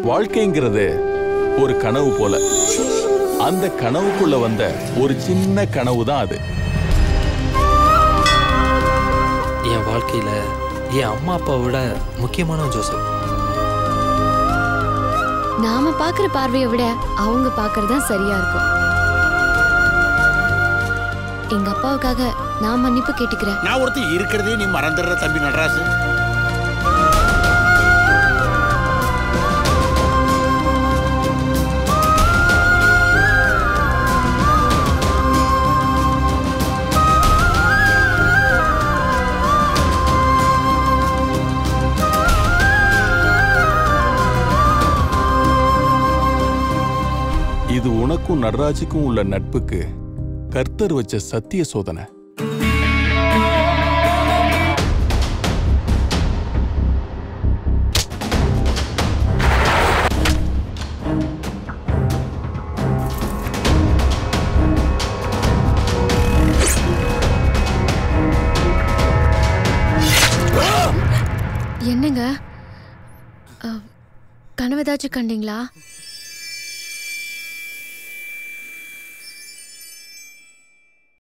வாழ்க்கைங்கிறது ஒரு கனவு போல அந்த கனவுக்குள்ள வந்த ஒரு சின்ன கனவு தான் அது என் வாழ்க்கையில என் அம்மா அப்பாவை விட முக்கியமானவன் ஜோசப் நாம பாக்குற பார்வையை விட அவங்க பாக்குறதா சரியா இருக்கும் எங்க அப்பாவுக்காக நான் மன்னிப்பு கேட்டுக்கிறேன் நான் ஒருத்தர் இருக்கிறதே நீ மறந்துடுற தம்பி நடராசு இது உனக்கும் நடராஜுக்கும் உள்ள நட்புக்கு கர்த்தர் வச்ச சத்திய சோதனை என்னங்க அஹ், கனவு ஏதாச்சும் கண்டீங்களா